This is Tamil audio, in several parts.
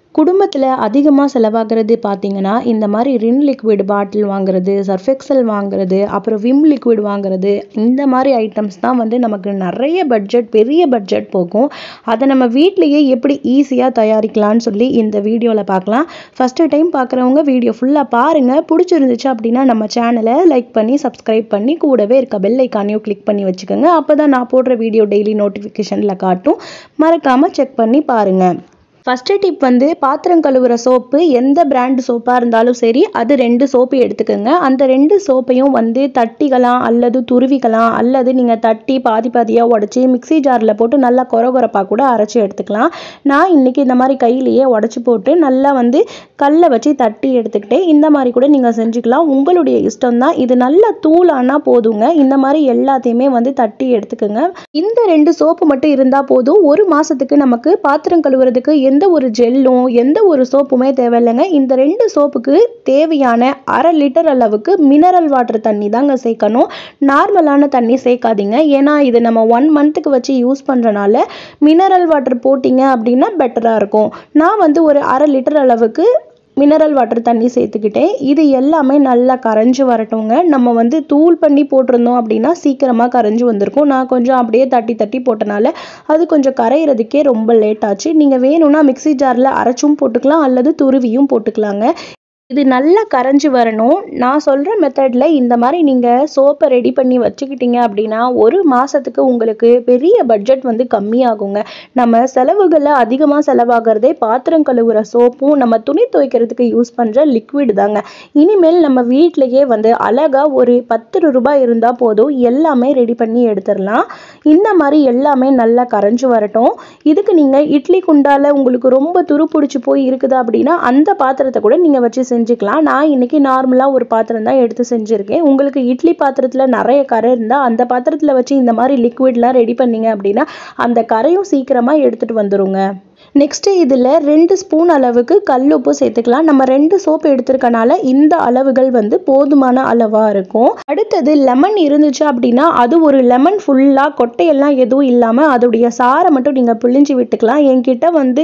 குடும்பத்தில் அதிகமாக செலவாகிறது பார்த்தீங்கன்னா இந்த மாதிரி ரின் லிக்விட் பாட்டில் வாங்குறது சர்ஃபெக்சல் வாங்குறது அப்புறம் விம் லிக்விட் வாங்குறது இந்த மாதிரி ஐட்டம்ஸ் தான் வந்து நமக்கு நிறைய பட்ஜெட் பெரிய பட்ஜெட் போகும் அதை நம்ம வீட்டிலேயே எப்படி ஈஸியாக தயாரிக்கலாம்னு சொல்லி இந்த வீடியோவில் பார்க்கலாம் ஃபஸ்ட்டு டைம் பார்க்குறவங்க வீடியோ ஃபுல்லாக பாருங்கள் பிடிச்சிருந்துச்சு அப்படின்னா நம்ம சேனலை லைக் பண்ணி சப்ஸ்கிரைப் பண்ணி கூடவே இருக்க பெல் ஐக்கானையும் கிளிக் பண்ணி வச்சுக்கோங்க அப்போ தான் நான் போடுற வீடியோ டெய்லி நோட்டிஃபிகேஷனில் காட்டும் மறக்காமல் செக் பண்ணி பாருங்கள் ஃபஸ்ட்டு டிப் வந்து பாத்திரம் கழுவுற சோப்பு எந்த பிராண்ட் சோப்பாக இருந்தாலும் சரி அது ரெண்டு சோப்பு எடுத்துக்கோங்க அந்த ரெண்டு சோப்பையும் வந்து தட்டிக்கலாம் அல்லது துருவிக்கலாம் அல்லது நீங்கள் தட்டி பாதி பாதியாக உடச்சி மிக்ஸி ஜாரில் போட்டு நல்லா கொரகொரப்பாக கூட அரைச்சி எடுத்துக்கலாம் நான் இன்றைக்கி இந்த மாதிரி கையிலேயே உடச்சி போட்டு நல்லா வந்து கல்லை வச்சு தட்டி எடுத்துக்கிட்டே இந்த மாதிரி கூட நீங்கள் செஞ்சுக்கலாம் உங்களுடைய இஷ்டம் தான் இது நல்ல தூளானா போதுங்க இந்த மாதிரி எல்லாத்தையுமே வந்து தட்டி எடுத்துக்கோங்க இந்த ரெண்டு சோப்பு மட்டும் இருந்தால் போதும் ஒரு மாதத்துக்கு நமக்கு பாத்திரம் கழுவுறதுக்கு எந்த ஒரு ஜெல்லும் எந்த ஒரு சோப்புமே தேவையில்லைங்க இந்த ரெண்டு சோப்புக்கு தேவையான அரை லிட்டர் அளவுக்கு மினரல் வாட்டர் தண்ணி தாங்க சேர்க்கணும் நார்மலான தண்ணி சேர்க்காதீங்க ஏன்னா இது நம்ம ஒன் மந்த்துக்கு வச்சு யூஸ் பண்ணுறனால மினரல் வாட்டர் போட்டிங்க அப்படின்னா பெட்டராக இருக்கும் நான் வந்து ஒரு அரை லிட்டர் அளவுக்கு மினரல் வாட்டர் தண்ணி சேர்த்துக்கிட்டேன் இது எல்லாமே நல்லா கரைஞ்சி வரட்டுங்க நம்ம வந்து தூள் பண்ணி போட்டிருந்தோம் அப்படின்னா சீக்கிரமாக கரைஞ்சி வந்திருக்கும் நான் கொஞ்சம் அப்படியே தட்டி தட்டி போட்டனால அது கொஞ்சம் கரையிறதுக்கே ரொம்ப லேட் ஆச்சு நீங்கள் வேணும்னா மிக்ஸி ஜாரில் அரைச்சும் போட்டுக்கலாம் அல்லது துருவியும் போட்டுக்கலாங்க இது நல்லா கரைஞ்சி வரணும் நான் சொல்கிற மெத்தடில் இந்த மாதிரி நீங்கள் சோப்பை ரெடி பண்ணி வச்சுக்கிட்டீங்க அப்படின்னா ஒரு மாதத்துக்கு உங்களுக்கு பெரிய பட்ஜெட் வந்து கம்மியாகுங்க நம்ம செலவுகளில் அதிகமாக செலவாகிறதே பாத்திரம் கழுவுற சோப்பும் நம்ம துணி துவைக்கிறதுக்கு யூஸ் பண்ணுற லிக்விட் தாங்க இனிமேல் நம்ம வீட்டிலையே வந்து அழகாக ஒரு பத்து ரூபாய் இருந்தால் போதும் எல்லாமே ரெடி பண்ணி எடுத்துடலாம் இந்த மாதிரி எல்லாமே நல்லா கரைஞ்சி வரட்டும் இதுக்கு நீங்கள் இட்லி குண்டால உங்களுக்கு ரொம்ப துரு பிடிச்சி போய் இருக்குது அப்படின்னா அந்த பாத்திரத்தை கூட நீங்கள் வச்சு செஞ்சுக்கலாம் நான் இன்னைக்கு நார்மலாக ஒரு பாத்திரம் தான் எடுத்து செஞ்சுருக்கேன் உங்களுக்கு இட்லி பாத்திரத்தில் நிறைய கரை இருந்தால் அந்த பாத்திரத்தில் வச்சு இந்த மாதிரி லிக்விட்லாம் ரெடி பண்ணீங்க அப்படின்னா அந்த கரையும் சீக்கிரமாக எடுத்துகிட்டு வந்துருங்க நெக்ஸ்ட்டு இதில் ரெண்டு ஸ்பூன் அளவுக்கு கல்லுப்பு சேர்த்துக்கலாம் நம்ம ரெண்டு சோப்பு எடுத்திருக்கனால இந்த அளவுகள் வந்து போதுமான அளவாக இருக்கும் அடுத்தது லெமன் இருந்துச்சு அப்படின்னா அது ஒரு லெமன் ஃபுல்லாக கொட்டையெல்லாம் எதுவும் இல்லாமல் அதோடைய சாரை மட்டும் நீங்கள் பிழிஞ்சு விட்டுக்கலாம் என்கிட்ட வந்து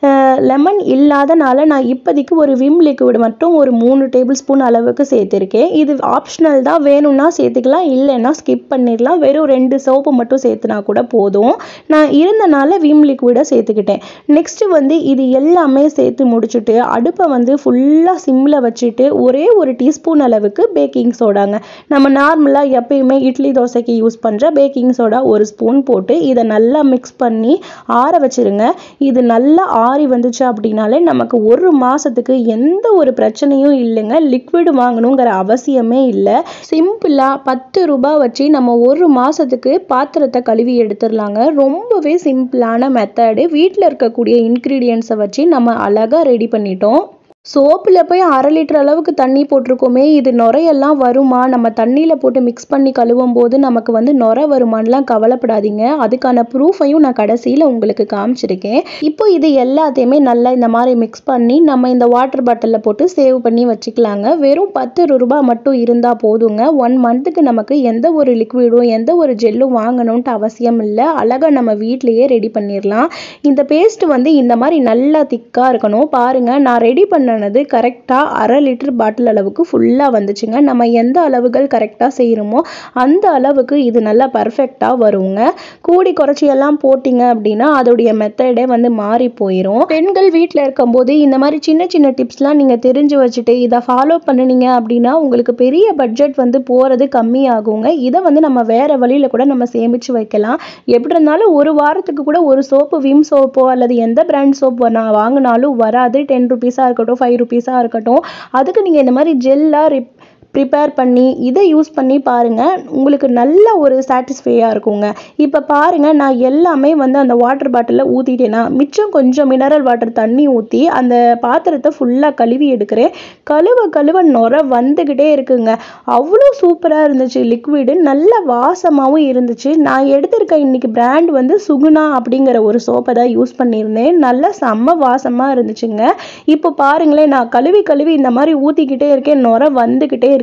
லெமன் இல்லாதனால நான் இப்போதைக்கு ஒரு விம் லிக்விட் மட்டும் ஒரு மூணு டேபிள் ஸ்பூன் அளவுக்கு சேர்த்துருக்கேன் இது ஆப்ஷனல் தான் வேணும்னா சேர்த்துக்கலாம் இல்லைன்னா ஸ்கிப் பண்ணிடலாம் வெறும் ரெண்டு சோப்பு மட்டும் சேர்த்துனா கூட போதும் நான் இருந்தனால விம் லிக்விடை சேர்த்துக்கிட்டேன் நெக்ஸ்ட்டு வந்து இது எல்லாமே சேர்த்து முடிச்சுட்டு அடுப்பை வந்து ஃபுல்லாக சிம்மில் வச்சுட்டு ஒரே ஒரு டீஸ்பூன் அளவுக்கு பேக்கிங் சோடாங்க நம்ம நார்மலாக எப்பயுமே இட்லி தோசைக்கு யூஸ் பண்ணுற பேக்கிங் சோடா ஒரு ஸ்பூன் போட்டு இதை நல்லா மிக்ஸ் பண்ணி ஆற வச்சிருங்க இது நல்லா ஆறி வந்துச்சு அப்படின்னாலே நமக்கு ஒரு மாதத்துக்கு எந்த ஒரு பிரச்சனையும் இல்லைங்க லிக்விட் வாங்கணுங்கிற அவசியமே இல்லை சிம்பிளாக பத்து ரூபாய் வச்சு நம்ம ஒரு மாதத்துக்கு பாத்திரத்தை கழுவி எடுத்துடலாங்க ரொம்பவே சிம்பிளான மெத்தடு வீட்டில் இருக்கக்கூடிய இன்க்ரீடியன்ஸை வச்சு நம்ம அழகாக ரெடி பண்ணிட்டோம் சோப்பில் போய் அரை லிட்டர் அளவுக்கு தண்ணி போட்டிருக்கோமே இது நுரையெல்லாம் வருமா நம்ம தண்ணியில் போட்டு மிக்ஸ் பண்ணி கழுவும் போது நமக்கு வந்து நுரை வருமானலாம் கவலைப்படாதீங்க அதுக்கான ப்ரூஃபையும் நான் கடைசியில் உங்களுக்கு காமிச்சிருக்கேன் இப்போ இது எல்லாத்தையுமே நல்லா இந்த மாதிரி மிக்ஸ் பண்ணி நம்ம இந்த வாட்டர் பாட்டிலில் போட்டு சேவ் பண்ணி வச்சுக்கலாங்க வெறும் பத்து ரூபாய் மட்டும் இருந்தால் போதுங்க ஒன் மந்த்துக்கு நமக்கு எந்த ஒரு லிக்விடும் எந்த ஒரு ஜெல்லும் வாங்கணுன்ட்டு அவசியம் இல்லை அழகாக நம்ம வீட்டிலையே ரெடி பண்ணிடலாம் இந்த பேஸ்ட் வந்து இந்த மாதிரி நல்லா திக்காக இருக்கணும் பாருங்கள் நான் ரெடி பண்ண ஆனது கரெக்டாக அரை லிட்டர் பாட்டில் அளவுக்கு ஃபுல்லாக வந்துச்சுங்க நம்ம எந்த அளவுகள் கரெக்டாக செய்கிறோமோ அந்த அளவுக்கு இது நல்லா பர்ஃபெக்டாக வருங்க கூடி குறைச்சி எல்லாம் போட்டிங்க அப்படின்னா அதோடைய மெத்தடே வந்து மாறி போயிடும் பெண்கள் வீட்டில் இருக்கும்போது இந்த மாதிரி சின்ன சின்ன டிப்ஸ்லாம் நீங்கள் தெரிஞ்சு வச்சுட்டு இதை ஃபாலோ பண்ணினீங்க அப்படின்னா உங்களுக்கு பெரிய பட்ஜெட் வந்து போகிறது கம்மியாகுங்க இதை வந்து நம்ம வேறு வழியில் கூட நம்ம சேமித்து வைக்கலாம் எப்படி இருந்தாலும் ஒரு வாரத்துக்கு கூட ஒரு சோப்பு விம் சோப்போ அல்லது எந்த பிராண்ட் சோப் நான் வாங்கினாலும் வராது டென் ருபீஸாக இருக்கட்டும் ஃபைவ் ருபீஸாக இருக்கட்டும் அதுக்கு நீங்கள் இந்த மாதிரி ஜெல்லாக ரிப் ப்ரிப்பேர் பண்ணி இதை யூஸ் பண்ணி பாருங்கள் உங்களுக்கு நல்ல ஒரு சாட்டிஸ்ஃபையாக இருக்குங்க இப்போ பாருங்கள் நான் எல்லாமே வந்து அந்த வாட்டர் பாட்டிலில் ஊற்றிட்டேன்னா மிச்சம் கொஞ்சம் மினரல் வாட்டர் தண்ணி ஊற்றி அந்த பாத்திரத்தை ஃபுல்லாக கழுவி எடுக்கிறேன் கழுவ கழுவ நுர வந்துக்கிட்டே இருக்குங்க அவ்வளோ சூப்பராக இருந்துச்சு லிக்விடு நல்ல வாசமாகவும் இருந்துச்சு நான் எடுத்திருக்க இன்னைக்கு பிராண்ட் வந்து சுகுணா அப்படிங்கிற ஒரு சோப்பை தான் யூஸ் பண்ணியிருந்தேன் நல்ல செம்ம வாசமாக இருந்துச்சுங்க இப்போ பாருங்களேன் நான் கழுவி கழுவி இந்த மாதிரி ஊற்றிக்கிட்டே இருக்கேன் நுர வந்துக்கிட்டே இருக்கு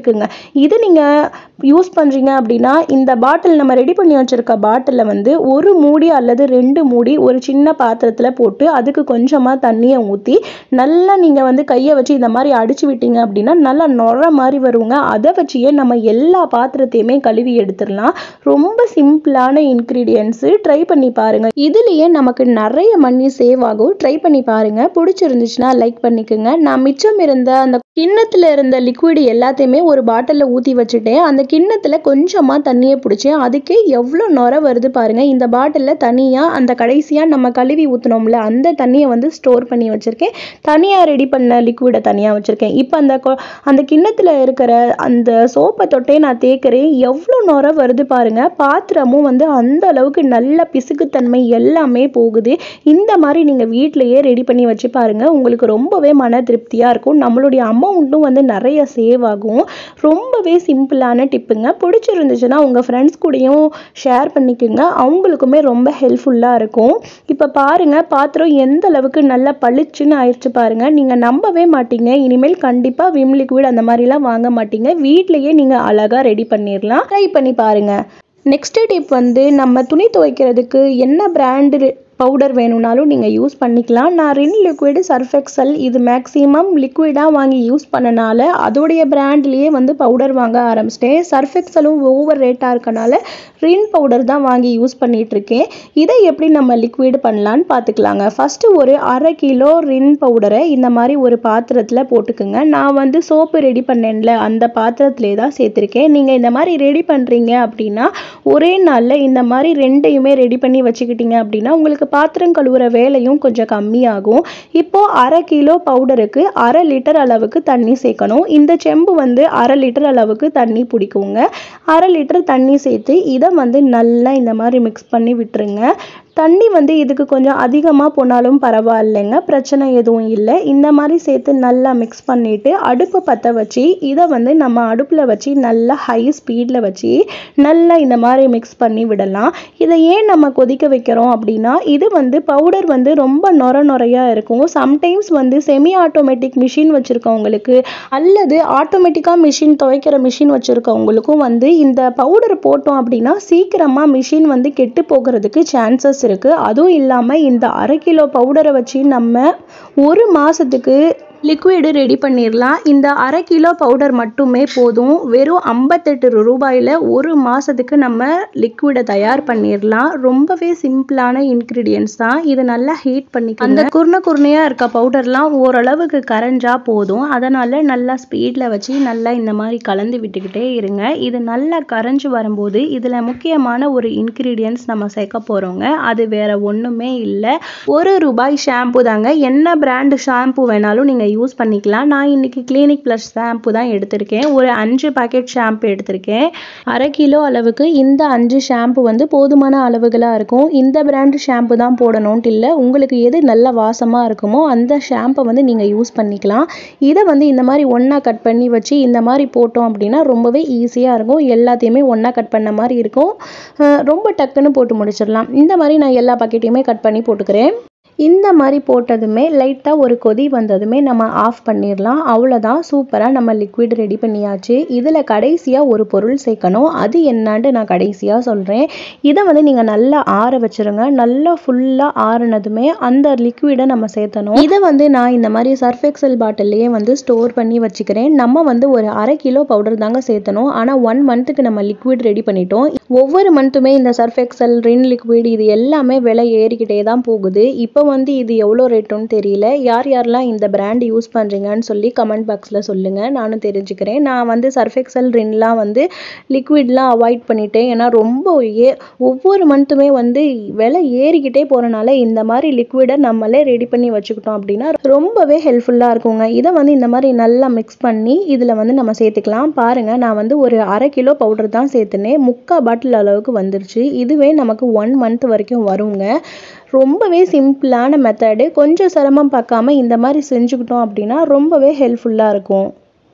இருக்குங்க இது நீங்கள் யூஸ் பண்ணுறீங்க அப்படின்னா இந்த பாட்டில் நம்ம ரெடி பண்ணி வச்சுருக்க பாட்டிலில் வந்து ஒரு மூடி அல்லது ரெண்டு மூடி ஒரு சின்ன பாத்திரத்தில் போட்டு அதுக்கு கொஞ்சமாக தண்ணியை ஊற்றி நல்லா நீங்கள் வந்து கையை வச்சு இந்த மாதிரி அடிச்சு விட்டீங்க அப்படின்னா நல்லா நுர மாதிரி வருங்க அதை வச்சியே நம்ம எல்லா பாத்திரத்தையுமே கழுவி எடுத்துடலாம் ரொம்ப சிம்பிளான இன்க்ரீடியன்ஸு ட்ரை பண்ணி பாருங்க இதுலேயே நமக்கு நிறைய மணி சேவ் ஆகும் ட்ரை பண்ணி பாருங்க பிடிச்சிருந்துச்சுன்னா லைக் பண்ணிக்கோங்க நான் மிச்சம் இருந்த அந்த கிண்ணத்தில் இருந்த லிக்விட் எல்லாத்தையுமே ஒரு பாட்டிலில் ஊற்றி வச்சுட்டேன் அந்த கிண்ணத்தில் கொஞ்சமாக தண்ணியை பிடிச்சேன் அதுக்கே எவ்வளோ நுர வருது பாருங்க இந்த பாட்டிலில் தனியாக அந்த கடைசியாக நம்ம கழுவி ஊற்றினோம்ல அந்த தண்ணியை வந்து ஸ்டோர் பண்ணி வச்சுருக்கேன் தனியாக ரெடி பண்ண லிக்விடை தனியாக வச்சுருக்கேன் இப்போ அந்த கொ- அந்த கிண்ணத்தில் இருக்கிற அந்த சோப்பை தொட்டே நான் தேய்க்கிறேன் எவ்வளோ நுர வருது பாருங்க பாத்திரமும் வந்து அந்த அளவுக்கு நல்ல பிசுக்குத்தன்மை எல்லாமே போகுது இந்த மாதிரி நீங்கள் வீட்டிலையே ரெடி பண்ணி வச்சு பாருங்க உங்களுக்கு ரொம்பவே மன திருப்தியாக இருக்கும் நம்மளுடைய அமௌண்ட்டும் வந்து நிறைய சேவ் ஆகும் ரொம்பவே சிம்பிளான டிப்புங்க பிடிச்சிருந்துச்சுன்னா உங்கள் ஃப்ரெண்ட்ஸ் கூடயும் ஷேர் பண்ணிக்கோங்க அவங்களுக்குமே ரொம்ப ஹெல்ப்ஃபுல்லாக இருக்கும் இப்போ பாருங்க பாத்திரம் எந்த அளவுக்கு நல்லா பளிச்சுன்னு ஆயிடுச்சு பாருங்க நீங்கள் நம்பவே மாட்டீங்க இனிமேல் கண்டிப்பாக விம் லிக்விட் அந்த மாதிரிலாம் வாங்க மாட்டீங்க வீட்லேயே நீங்கள் அழகாக ரெடி பண்ணிடலாம் ட்ரை பண்ணி பாருங்க நெக்ஸ்ட் டிப் வந்து நம்ம துணி துவைக்கிறதுக்கு என்ன பிராண்டு பவுடர் வேணும்னாலும் நீங்கள் யூஸ் பண்ணிக்கலாம் நான் ரின் லிக்விடு சர்ஃப் எக்ஸல் இது மேக்ஸிமம் லிக்விடாக வாங்கி யூஸ் பண்ணனால அதோடைய பிராண்ட்லேயே வந்து பவுடர் வாங்க ஆரம்பிச்சிட்டேன் சர்ஃப் எக்ஸலும் ஓவர் ரேட்டாக இருக்கனால ரின் பவுடர் தான் வாங்கி யூஸ் பண்ணிட்டு இருக்கேன் இதை எப்படி நம்ம லிக்விட் பண்ணலான்னு பார்த்துக்கலாங்க ஃபஸ்ட்டு ஒரு அரை கிலோ ரின் பவுடரை இந்த மாதிரி ஒரு பாத்திரத்தில் போட்டுக்குங்க நான் வந்து சோப்பு ரெடி பண்ணேன்ல அந்த பாத்திரத்திலே தான் சேர்த்துருக்கேன் நீங்கள் இந்த மாதிரி ரெடி பண்ணுறீங்க அப்படின்னா ஒரே நாளில் இந்த மாதிரி ரெண்டையுமே ரெடி பண்ணி வச்சுக்கிட்டீங்க அப்படின்னா உங்களுக்கு பாத்திரம் கழுவுற வேலையும் கொஞ்சம் கம்மியாகும் இப்போ அரை கிலோ பவுடருக்கு அரை லிட்டர் அளவுக்கு தண்ணி சேர்க்கணும் இந்த செம்பு வந்து அரை லிட்டர் அளவுக்கு தண்ணி பிடிக்குங்க அரை லிட்டர் தண்ணி சேர்த்து இதை வந்து நல்லா இந்த மாதிரி மிக்ஸ் பண்ணி விட்டுருங்க தண்ணி வந்து இதுக்கு கொஞ்சம் அதிகமாக போனாலும் பரவாயில்லைங்க பிரச்சனை எதுவும் இல்லை இந்த மாதிரி சேர்த்து நல்லா மிக்ஸ் பண்ணிவிட்டு அடுப்பை பற்ற வச்சு இதை வந்து நம்ம அடுப்பில் வச்சு நல்லா ஹை ஸ்பீடில் வச்சு நல்லா இந்த மாதிரி மிக்ஸ் பண்ணி விடலாம் இதை ஏன் நம்ம கொதிக்க வைக்கிறோம் அப்படின்னா இது வந்து பவுடர் வந்து ரொம்ப நொர நொறையாக இருக்கும் சம்டைம்ஸ் வந்து செமி ஆட்டோமேட்டிக் மிஷின் வச்சுருக்கவங்களுக்கு அல்லது ஆட்டோமேட்டிக்காக மிஷின் துவைக்கிற மிஷின் வச்சுருக்கவங்களுக்கும் வந்து இந்த பவுடர் போட்டோம் அப்படின்னா சீக்கிரமாக மிஷின் வந்து கெட்டு போகிறதுக்கு சான்சஸ் இருக்குது அதுவும் இல்லாமல் இந்த அரை கிலோ பவுடரை வச்சு நம்ம ஒரு மாதத்துக்கு லிக்விடு ரெடி பண்ணிடலாம் இந்த அரை கிலோ பவுடர் மட்டுமே போதும் வெறும் ஐம்பத்தெட்டு ரூபாயில் ஒரு மாதத்துக்கு நம்ம லிக்விடை தயார் பண்ணிடலாம் ரொம்பவே சிம்பிளான இன்க்ரீடியன்ஸ் தான் இதை நல்லா ஹீட் பண்ணிக்கலாம் அந்த குருணை குருணையாக இருக்க பவுடர்லாம் ஓரளவுக்கு கரைஞ்சா போதும் அதனால் நல்லா ஸ்பீடில் வச்சு நல்லா இந்த மாதிரி கலந்து விட்டுக்கிட்டே இருங்க இது நல்லா கரைஞ்சு வரும்போது இதில் முக்கியமான ஒரு இன்க்ரீடியன்ஸ் நம்ம சேர்க்க போகிறோங்க அது வேற ஒன்றுமே இல்லை ஒரு ரூபாய் ஷாம்பு தாங்க என்ன பிராண்டு ஷாம்பு வேணாலும் நீங்கள் யூஸ் பண்ணிக்கலாம் நான் இன்னைக்கு கிளினிக் ப்ளஸ் ஷாம்பு தான் எடுத்திருக்கேன் ஒரு அஞ்சு பாக்கெட் ஷாம்பு எடுத்திருக்கேன் அரை கிலோ அளவுக்கு இந்த அஞ்சு ஷாம்பு வந்து போதுமான அளவுகளாக இருக்கும் இந்த பிராண்டு ஷாம்பு தான் போடணும்ட்டு இல்லை உங்களுக்கு எது நல்ல வாசமாக இருக்குமோ அந்த ஷாம்பை வந்து நீங்கள் யூஸ் பண்ணிக்கலாம் இதை வந்து இந்த மாதிரி ஒன்றா கட் பண்ணி வச்சு இந்த மாதிரி போட்டோம் அப்படின்னா ரொம்பவே ஈஸியாக இருக்கும் எல்லாத்தையுமே ஒன்றா கட் பண்ண மாதிரி இருக்கும் அஹ் ரொம்ப டக்குன்னு போட்டு முடிச்சிடலாம் இந்த மாதிரி நான் எல்லா பாக்கெட்டையுமே கட் பண்ணி போட்டுக்கிறேன் இந்த மாதிரி போட்டதுமே லைட்டாக ஒரு கொதி வந்ததுமே நம்ம ஆஃப் பண்ணிடலாம் அவ்வளோதான் சூப்பராக நம்ம லிக்விட் ரெடி பண்ணியாச்சு இதில் கடைசியாக ஒரு பொருள் சேர்க்கணும் அது என்னான்ட்டு நான் கடைசியாக சொல்கிறேன் இதை வந்து நீங்கள் நல்லா ஆற வச்சிருங்க நல்லா ஃபுல்லாக ஆறுனதுமே அந்த லிக்விடை நம்ம சேர்த்தணும் இதை வந்து நான் இந்த மாதிரி சர்ஃப் எக்ஸல் பாட்டில்லையே வந்து ஸ்டோர் பண்ணி வச்சுக்கிறேன் நம்ம வந்து ஒரு அரை கிலோ பவுடர் தாங்க சேர்த்தணும் ஆனால் ஒன் மந்த்துக்கு நம்ம லிக்விட் ரெடி பண்ணிட்டோம் ஒவ்வொரு மந்த்துமே இந்த சர்ஃப் எக்ஸல் ரின் லிக்விட் இது எல்லாமே விலை ஏறிக்கிட்டே தான் போகுது இப்போ வந்து இது எவ்வளோ ரேட்டுன்னு தெரியல யார் யாரெல்லாம் இந்த பிராண்ட் யூஸ் பண்ணுறீங்கன்னு சொல்லி கமெண்ட் பாக்ஸில் சொல்லுங்கள் நானும் தெரிஞ்சுக்கிறேன் நான் வந்து சர்ஃப் எக்ஸல் ரின்லாம் வந்து லிக்விட்லாம் அவாய்ட் பண்ணிட்டேன் ஏன்னா ரொம்ப ஏ ஒவ்வொரு மந்த்துமே வந்து விலை ஏறிக்கிட்டே போகிறனால இந்த மாதிரி லிக்விடை நம்மளே ரெடி பண்ணி வச்சுக்கிட்டோம் அப்படின்னா ரொம்பவே ஹெல்ப்ஃபுல்லாக இருக்குங்க இதை வந்து இந்த மாதிரி நல்லா மிக்ஸ் பண்ணி இதில் வந்து நம்ம சேர்த்துக்கலாம் பாருங்கள் நான் வந்து ஒரு அரை கிலோ பவுடர் தான் சேர்த்துனேன் முக்கால் பாட்டில் அளவுக்கு வந்துருச்சு இதுவே நமக்கு ஒன் மந்த் வரைக்கும் வருங்க ரொம்பவே சிம்பிளான மெத்தடு கொஞ்சம் சிரமம் பார்க்காம இந்த மாதிரி செஞ்சுக்கிட்டோம் அப்படின்னா ரொம்பவே ஹெல்ப்ஃபுல்லாக இருக்கும்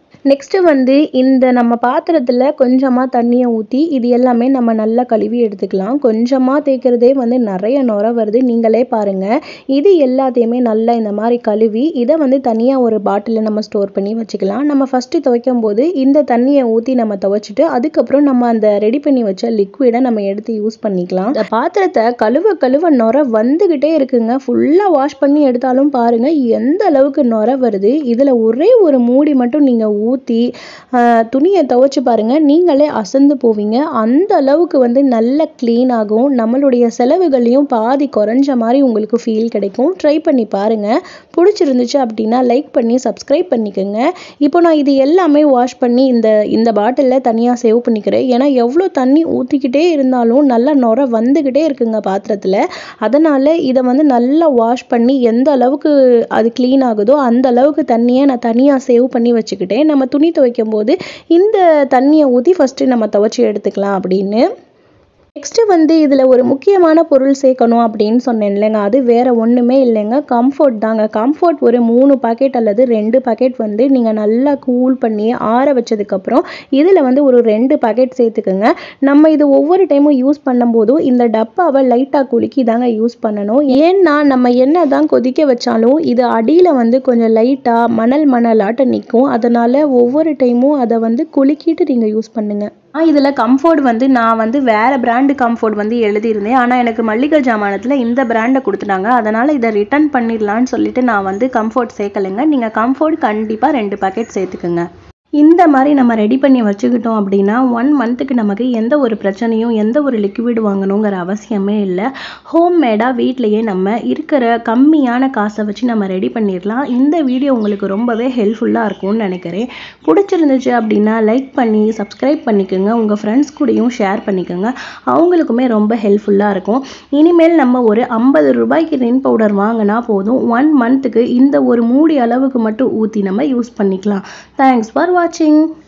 நெக்ஸ்ட்டு வந்து இந்த நம்ம பாத்திரத்தில் கொஞ்சமாக தண்ணியை ஊற்றி இது எல்லாமே நம்ம நல்லா கழுவி எடுத்துக்கலாம் கொஞ்சமாக தேய்க்கிறதே வந்து நிறைய நுர வருது நீங்களே பாருங்கள் இது எல்லாத்தையுமே நல்லா இந்த மாதிரி கழுவி இதை வந்து தனியாக ஒரு பாட்டிலில் நம்ம ஸ்டோர் பண்ணி வச்சுக்கலாம் நம்ம ஃபஸ்ட்டு துவைக்கும் போது இந்த தண்ணியை ஊற்றி நம்ம துவைச்சிட்டு அதுக்கப்புறம் நம்ம அந்த ரெடி பண்ணி வச்ச லிக்விடை நம்ம எடுத்து யூஸ் பண்ணிக்கலாம் இந்த பாத்திரத்தை கழுவ கழுவ நுர வந்துக்கிட்டே இருக்குங்க ஃபுல்லாக வாஷ் பண்ணி எடுத்தாலும் பாருங்கள் எந்த அளவுக்கு நுர வருது இதில் ஒரே ஒரு மூடி மட்டும் நீங்கள் ஊற்றி துணியை துவைச்சு பாருங்கள் நீங்களே அசந்து போவீங்க அந்த அளவுக்கு வந்து நல்ல க்ளீன் ஆகும் நம்மளுடைய செலவுகளையும் பாதி குறைஞ்ச மாதிரி உங்களுக்கு ஃபீல் கிடைக்கும் ட்ரை பண்ணி பாருங்கள் பிடிச்சிருந்துச்சு அப்படின்னா லைக் பண்ணி சப்ஸ்கிரைப் பண்ணிக்கோங்க இப்போ நான் இது எல்லாமே வாஷ் பண்ணி இந்த இந்த பாட்டிலில் தனியாக சேவ் பண்ணிக்கிறேன் ஏன்னா எவ்வளோ தண்ணி ஊற்றிக்கிட்டே இருந்தாலும் நல்லா நுர வந்துக்கிட்டே இருக்குங்க பாத்திரத்தில் அதனால் இதை வந்து நல்லா வாஷ் பண்ணி எந்த அளவுக்கு அது க்ளீன் ஆகுதோ அந்த அளவுக்கு தண்ணியை நான் தனியாக சேவ் பண்ணி வச்சுக்கிட்டேன் நம்ம துணி துவைக்கும் போது இந்த தண்ணியை ஊற்றி ஃபஸ்ட்டு நம்ம துவைச்சி எடுத்துக்கலாம் அப்படின்னு நெக்ஸ்ட்டு வந்து இதில் ஒரு முக்கியமான பொருள் சேர்க்கணும் அப்படின்னு சொன்னேன் இல்லைங்க அது வேறு ஒன்றுமே இல்லைங்க கம்ஃபர்ட் தாங்க கம்ஃபர்ட் ஒரு மூணு பாக்கெட் அல்லது ரெண்டு பாக்கெட் வந்து நீங்கள் நல்லா கூல் பண்ணி ஆற வச்சதுக்கப்புறம் இதில் வந்து ஒரு ரெண்டு பாக்கெட் சேர்த்துக்குங்க நம்ம இது ஒவ்வொரு டைமும் யூஸ் பண்ணும்போதும் இந்த டப்பாவை லைட்டாக குலுக்கி தாங்க யூஸ் பண்ணணும் ஏன்னா நம்ம என்ன தான் கொதிக்க வச்சாலும் இது அடியில் வந்து கொஞ்சம் லைட்டாக மணல் மணலாட்ட நிற்கும் அதனால் ஒவ்வொரு டைமும் அதை வந்து குலுக்கிட்டு நீங்கள் யூஸ் பண்ணுங்கள் இதில் கம்ஃபோர்ட் வந்து நான் வந்து வேறு பிராண்டு கம்ஃபோர்ட் வந்து எழுதியிருந்தேன் ஆனால் எனக்கு மல்லிகை ஜாமானத்தில் இந்த பிராண்டை கொடுத்துட்டாங்க அதனால் இதை ரிட்டர்ன் பண்ணிடலான்னு சொல்லிட்டு நான் வந்து கம்ஃபோர்ட் சேர்க்கலைங்க நீங்கள் கம்ஃபோர்ட் கண்டிப்பாக ரெண்டு பாக்கெட் சேர்த்துக்குங்க இந்த மாதிரி நம்ம ரெடி பண்ணி வச்சுக்கிட்டோம் அப்படின்னா ஒன் மந்த்துக்கு நமக்கு எந்த ஒரு பிரச்சனையும் எந்த ஒரு லிக்விட் வாங்கணுங்கிற அவசியமே இல்லை ஹோம் மேடாக வீட்லேயே நம்ம இருக்கிற கம்மியான காசை வச்சு நம்ம ரெடி பண்ணிடலாம் இந்த வீடியோ உங்களுக்கு ரொம்பவே ஹெல்ப்ஃபுல்லாக இருக்கும்னு நினைக்கிறேன் பிடிச்சிருந்துச்சு அப்படின்னா லைக் பண்ணி சப்ஸ்கிரைப் பண்ணிக்கோங்க உங்கள் ஃப்ரெண்ட்ஸ் கூடயும் ஷேர் பண்ணிக்கோங்க அவங்களுக்குமே ரொம்ப ஹெல்ப்ஃபுல்லாக இருக்கும் இனிமேல் நம்ம ஒரு ஐம்பது ரூபாய்க்கு ரின் பவுடர் வாங்கினா போதும் ஒன் மந்த்துக்கு இந்த ஒரு மூடி அளவுக்கு மட்டும் ஊற்றி நம்ம யூஸ் பண்ணிக்கலாம் தேங்க்ஸ் ஃபார் watching